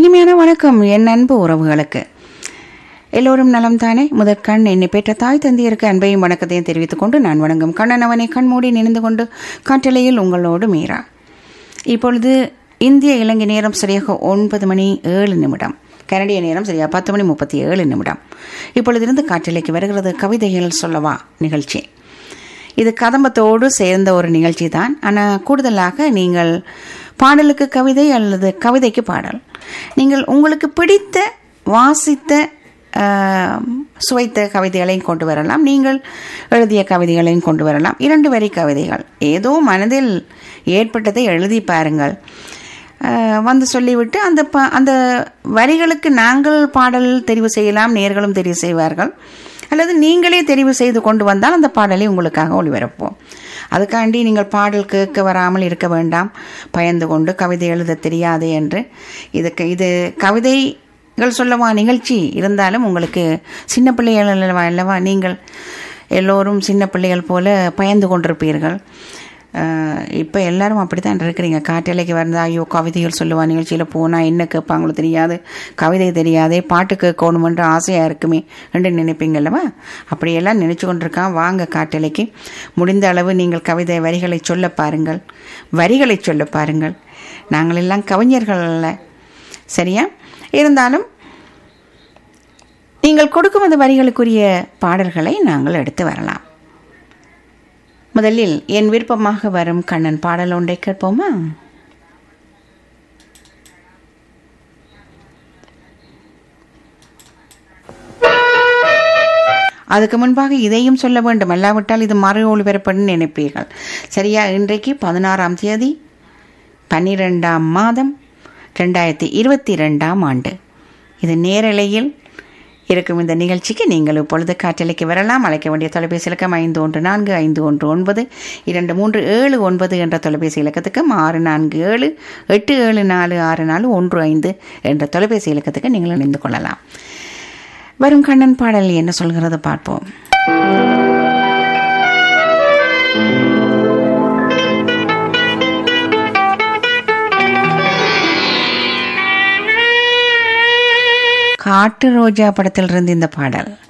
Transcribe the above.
இனிமையான வணக்கம் என் அன்பு உறவுகளுக்கு எல்லோரும் நலம் தானே முதற்கண் என்னை பெற்ற தாய் தந்தையருக்கு அன்பையும் வணக்கத்தையும் தெரிவித்துக் கொண்டு நான் வணங்கும் கண்ணன் அவனை கண்மூடி நினைந்து கொண்டு காற்றலையில் உங்களோடு மீறா இப்பொழுது இந்திய இலங்கை நேரம் சரியாக ஒன்பது மணி ஏழு நிமிடம் கனடிய நேரம் சரியா பத்து மணி முப்பத்தி ஏழு நிமிடம் இப்பொழுதிருந்து காற்றலைக்கு வருகிறது கவிதைகள் சொல்லவா நிகழ்ச்சி இது கதம்பத்தோடு சேர்ந்த ஒரு நிகழ்ச்சி தான் ஆனால் கூடுதலாக நீங்கள் பாடலுக்கு கவிதை அல்லது கவிதைக்கு பாடல் நீங்கள் உங்களுக்கு பிடித்த வாசித்த ஆஹ், சுவைத்த கவிதைகளையும் கொண்டு வரலாம் நீங்கள் எழுதிய கவிதைகளையும் கொண்டு வரலாம் இரண்டு வரி கவிதைகள் ஏதோ மனதில் ஏற்பட்டதை எழுதி பாருங்கள் ஆஹ், வந்து சொல்லிவிட்டு அந்த ப அந்த வரிகளுக்கு நாங்கள் பாடல் தெரிவு செய்யலாம் நேர்களும் தெரிவு செய்வார்கள் அல்லது நீங்களே தெரிவு செய்து கொண்டு வந்தால் அந்த பாடலை உங்களுக்காக ஒளிபரப்போம் அதுக்காண்டி நீங்கள் பாடல் கேட்க வராமல் இருக்க வேண்டாம் பயந்து கொண்டு கவிதை எழுத தெரியாது என்று இதுக்கு இது கவிதைகள் சொல்லவா நிகழ்ச்சி இருந்தாலும் உங்களுக்கு சின்ன பிள்ளைகள் அல்லவா அல்லவா நீங்கள் எல்லோரும் சின்ன பிள்ளைகள் போல பயந்து கொண்டிருப்பீர்கள் இப்போ எல்லாரும் அப்படி தான் இருக்கிறீங்க காட்டலைக்கு வந்தால் ஐயோ கவிதைகள் சொல்லுவா நிகழ்ச்சியில் போனால் என்ன கேட்பாங்களோ தெரியாது கவிதை தெரியாதே பாட்டு கேட்கணுமென்ற ஆசையாக இருக்குமே என்று நினைப்பீங்கல்லவா அப்படியெல்லாம் நினச்சி கொண்டிருக்கான் வாங்க காட்டலைக்கு முடிந்த அளவு நீங்கள் கவிதை வரிகளை சொல்ல பாருங்கள் வரிகளை சொல்ல பாருங்கள் நாங்கள் எல்லாம் கவிஞர்கள் அல்ல சரியா இருந்தாலும் நீங்கள் கொடுக்கும் அந்த வரிகளுக்குரிய பாடல்களை நாங்கள் எடுத்து வரலாம் முதலில் என் விருப்பமாக வரும் கண்ணன் பாடல் ஒன்றை கேட்போமா அதுக்கு முன்பாக இதையும் சொல்ல வேண்டும் அல்லாவிட்டால் இது மறு ஒளிபரப்படும் நினைப்பீர்கள் சரியா இன்றைக்கு பதினாறாம் தேதி பன்னிரெண்டாம் மாதம் ரெண்டாயிரத்தி இருபத்தி ரெண்டாம் ஆண்டு இது நேரலையில் இருக்கும் இந்த நிகழ்ச்சிக்கு நீங்கள் இப்பொழுது காற்றலைக்கு வரலாம் அழைக்க வேண்டிய தொலைபேசி இலக்கம் ஐந்து ஒன்று நான்கு ஐந்து ஒன்று ஒன்பது இரண்டு மூன்று ஏழு ஒன்பது என்ற தொலைபேசி இலக்கத்துக்கும் ஆறு நான்கு ஏழு எட்டு ஏழு நாலு ஆறு நாலு ஒன்று ஐந்து என்ற தொலைபேசி இலக்கத்துக்கு நீங்கள் இணைந்து கொள்ளலாம் வரும் கண்ணன் பாடல் என்ன சொல்கிறது பார்ப்போம் காட்டு ரோஜா படத்திலிருந்து இந்த பாடல்